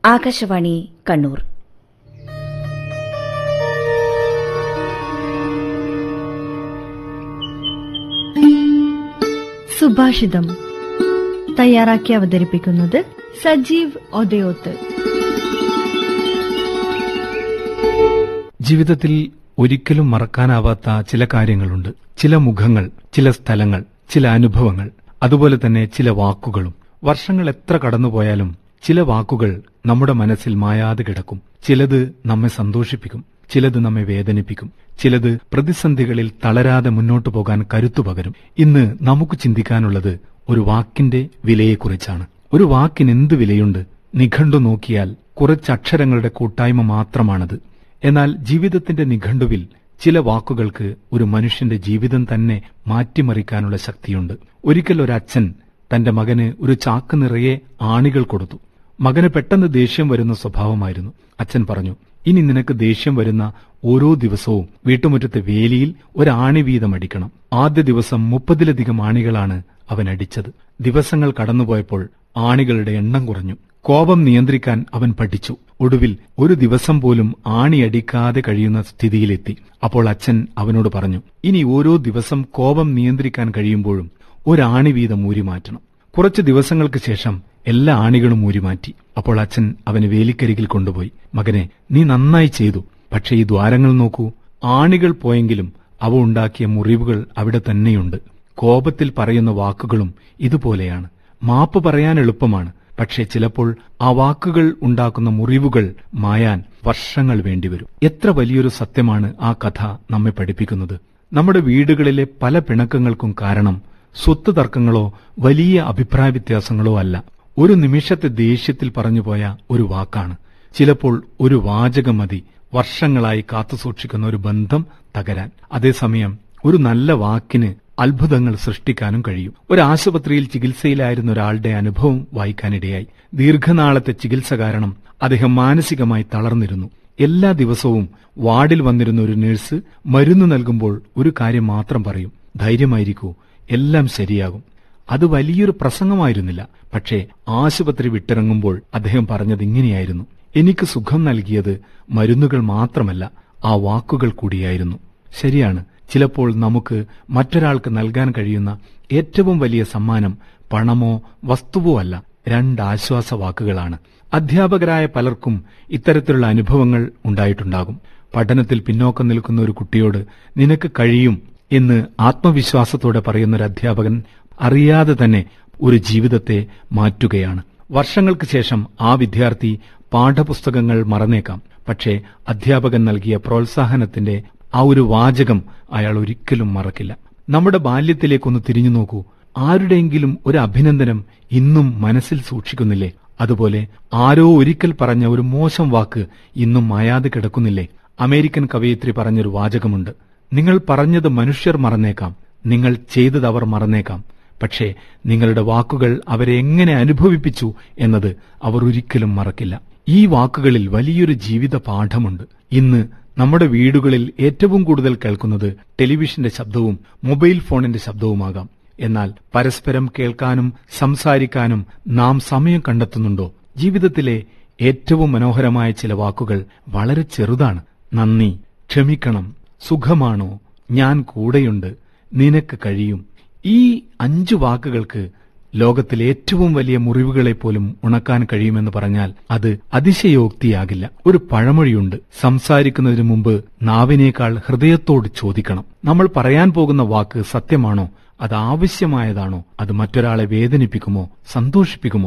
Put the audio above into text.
ആകാശവാണി കണ്ണൂർ സുഭാഷിതം തയ്യാറാക്കി അവതരിപ്പിക്കുന്നത് സജീവ് ഒതയോത്ത് ജീവിതത്തിൽ ഒരിക്കലും മറക്കാനാവാത്ത ചില കാര്യങ്ങളുണ്ട് ചില മുഖങ്ങൾ ചില സ്ഥലങ്ങൾ ചില അനുഭവങ്ങൾ അതുപോലെ തന്നെ ചില വാക്കുകളും വർഷങ്ങൾ എത്ര കടന്നുപോയാലും ചില വാക്കുകൾ നമ്മുടെ മനസ്സിൽ മായാതെ കിടക്കും ചിലത് നമ്മെ സന്തോഷിപ്പിക്കും ചിലത് നമ്മെ വേദനിപ്പിക്കും ചിലത് പ്രതിസന്ധികളിൽ തളരാതെ മുന്നോട്ടു പോകാൻ കരുത്തു പകരും ഇന്ന് നമുക്ക് ചിന്തിക്കാനുള്ളത് ഒരു വാക്കിന്റെ വിലയെക്കുറിച്ചാണ് ഒരു വാക്കിന് എന്ത് വിലയുണ്ട് നിഘണ്ടു നോക്കിയാൽ കുറച്ച് അക്ഷരങ്ങളുടെ കൂട്ടായ്മ മാത്രമാണത് എന്നാൽ ജീവിതത്തിന്റെ നിഘണ്ടുവിൽ ചില വാക്കുകൾക്ക് ഒരു മനുഷ്യന്റെ ജീവിതം തന്നെ മാറ്റിമറിക്കാനുള്ള ശക്തിയുണ്ട് ഒരിക്കൽ ഒരു അച്ഛൻ തന്റെ മകന് ഒരു ചാക്ക് നിറയെ ആണികൾ കൊടുത്തു മകന് പെട്ടെന്ന് ദേഷ്യം വരുന്ന സ്വഭാവമായിരുന്നു അച്ഛൻ പറഞ്ഞു ഇനി നിനക്ക് ദേഷ്യം വരുന്ന ഓരോ ദിവസവും വീട്ടുമുറ്റത്തെ വേലിയിൽ ഒരാണി വീതം അടിക്കണം ആദ്യ ദിവസം മുപ്പതിലധികം ആണികളാണ് അവൻ അടിച്ചത് ദിവസങ്ങൾ കടന്നുപോയപ്പോൾ ആണികളുടെ എണ്ണം കുറഞ്ഞു കോപം നിയന്ത്രിക്കാൻ അവൻ പഠിച്ചു ഒടുവിൽ ഒരു ദിവസം പോലും ആണിയടിക്കാതെ കഴിയുന്ന സ്ഥിതിയിലെത്തി അപ്പോൾ അച്ഛൻ അവനോട് പറഞ്ഞു ഇനി ഓരോ ദിവസം കോപം നിയന്ത്രിക്കാൻ കഴിയുമ്പോഴും ഒരാണി വീതം ഊരിമാറ്റണം കുറച്ച് ദിവസങ്ങൾക്ക് ശേഷം എല്ലാ ആണികളും ഊരിമാറ്റി അപ്പോൾ അച്ഛൻ അവന് വേലിക്കരികിൽ കൊണ്ടുപോയി മകനെ നീ നന്നായി ചെയ്തു പക്ഷേ ഈ ദ്വാരങ്ങൾ നോക്കൂ ആണികൾ പോയെങ്കിലും അവ ഉണ്ടാക്കിയ മുറിവുകൾ അവിടെ തന്നെയുണ്ട് കോപത്തിൽ പറയുന്ന വാക്കുകളും ഇതുപോലെയാണ് മാപ്പ് പറയാൻ എളുപ്പമാണ് പക്ഷേ ചിലപ്പോൾ ആ വാക്കുകൾ ഉണ്ടാക്കുന്ന മുറിവുകൾ മായാൻ വർഷങ്ങൾ വേണ്ടിവരും എത്ര വലിയൊരു സത്യമാണ് ആ കഥ നമ്മെ പഠിപ്പിക്കുന്നത് നമ്മുടെ വീടുകളിലെ പല പിണക്കങ്ങൾക്കും കാരണം സ്വത്ത് തർക്കങ്ങളോ വലിയ അഭിപ്രായ വ്യത്യാസങ്ങളോ അല്ല ഒരു നിമിഷത്തെ ദേഷ്യത്തിൽ പറഞ്ഞുപോയ ഒരു വാക്കാണ് ചിലപ്പോൾ ഒരു വാചകം മതി വർഷങ്ങളായി കാത്തുസൂക്ഷിക്കുന്ന ഒരു ബന്ധം തകരാൻ അതേസമയം ഒരു നല്ല വാക്കിന് അത്ഭുതങ്ങൾ സൃഷ്ടിക്കാനും കഴിയും ഒരു ആശുപത്രിയിൽ ചികിത്സയിലായിരുന്ന ഒരാളുടെ അനുഭവം വായിക്കാനിടയായി ദീർഘനാളത്തെ ചികിത്സ കാരണം അദ്ദേഹം മാനസികമായി തളർന്നിരുന്നു എല്ലാ ദിവസവും വാർഡിൽ വന്നിരുന്ന ഒരു നഴ്സ് മരുന്ന് നൽകുമ്പോൾ ഒരു കാര്യം മാത്രം പറയും ധൈര്യമായിരിക്കൂ എല്ലാം ശരിയാകും അത് വലിയൊരു പ്രസംഗമായിരുന്നില്ല പക്ഷേ ആശുപത്രി വിട്ടിറങ്ങുമ്പോൾ അദ്ദേഹം പറഞ്ഞത് ഇങ്ങനെയായിരുന്നു എനിക്ക് സുഖം നൽകിയത് മരുന്നുകൾ മാത്രമല്ല ആ വാക്കുകൾ കൂടിയായിരുന്നു ശരിയാണ് ചിലപ്പോൾ നമുക്ക് മറ്റൊരാൾക്ക് നൽകാൻ കഴിയുന്ന ഏറ്റവും വലിയ സമ്മാനം പണമോ വസ്തുവോ അല്ല രണ്ട് ആശ്വാസ വാക്കുകളാണ് അധ്യാപകരായ പലർക്കും ഇത്തരത്തിലുള്ള അനുഭവങ്ങൾ ഉണ്ടായിട്ടുണ്ടാകും പഠനത്തിൽ പിന്നോക്കം നിൽക്കുന്ന ഒരു കുട്ടിയോട് നിനക്ക് കഴിയും എന്ന് ആത്മവിശ്വാസത്തോടെ പറയുന്ന ഒരു അധ്യാപകൻ അറിയാതെ തന്നെ ഒരു ജീവിതത്തെ മാറ്റുകയാണ് വർഷങ്ങൾക്ക് ശേഷം ആ വിദ്യാർത്ഥി പാഠപുസ്തകങ്ങൾ മറന്നേക്കാം പക്ഷേ അധ്യാപകൻ നൽകിയ പ്രോത്സാഹനത്തിന്റെ ആ ഒരു വാചകം അയാൾ ഒരിക്കലും മറക്കില്ല നമ്മുടെ ബാല്യത്തിലേക്കൊന്ന് തിരിഞ്ഞു നോക്കൂ ആരുടെയെങ്കിലും ഒരു അഭിനന്ദനം ഇന്നും മനസ്സിൽ സൂക്ഷിക്കുന്നില്ലേ അതുപോലെ ആരോ ഒരിക്കൽ പറഞ്ഞ ഒരു മോശം വാക്ക് ഇന്നും മായാതെ കിടക്കുന്നില്ലേ അമേരിക്കൻ കവയിത്രി പറഞ്ഞൊരു വാചകമുണ്ട് നിങ്ങൾ പറഞ്ഞത് മനുഷ്യർ മറന്നേക്കാം നിങ്ങൾ ചെയ്തത് അവർ മറന്നേക്കാം പക്ഷേ നിങ്ങളുടെ വാക്കുകൾ അവരെ എങ്ങനെ അനുഭവിപ്പിച്ചു എന്നത് അവർ ഒരിക്കലും മറക്കില്ല ഈ വാക്കുകളിൽ വലിയൊരു ജീവിത പാഠമുണ്ട് ഇന്ന് നമ്മുടെ വീടുകളിൽ ഏറ്റവും കൂടുതൽ കേൾക്കുന്നത് ടെലിവിഷന്റെ ശബ്ദവും മൊബൈൽ ഫോണിന്റെ ശബ്ദവുമാകാം എന്നാൽ പരസ്പരം കേൾക്കാനും സംസാരിക്കാനും നാം സമയം കണ്ടെത്തുന്നുണ്ടോ ജീവിതത്തിലെ ഏറ്റവും മനോഹരമായ ചില വാക്കുകൾ വളരെ ചെറുതാണ് നന്ദി ക്ഷമിക്കണം സുഖമാണോ ഞാൻ കൂടെയുണ്ട് നിനക്ക് കഴിയും ഈ അഞ്ചു വാക്കുകൾക്ക് ലോകത്തിലെ ഏറ്റവും വലിയ മുറിവുകളെ പോലും ഉണക്കാൻ കഴിയുമെന്ന് പറഞ്ഞാൽ അത് അതിശയോക്തിയാകില്ല ഒരു പഴമൊഴിയുണ്ട് സംസാരിക്കുന്നതിന് മുമ്പ് നാവിനേക്കാൾ ഹൃദയത്തോട് ചോദിക്കണം നമ്മൾ പറയാൻ പോകുന്ന വാക്ക് സത്യമാണോ അത് ആവശ്യമായതാണോ അത് മറ്റൊരാളെ വേദനിപ്പിക്കുമോ സന്തോഷിപ്പിക്കുമോ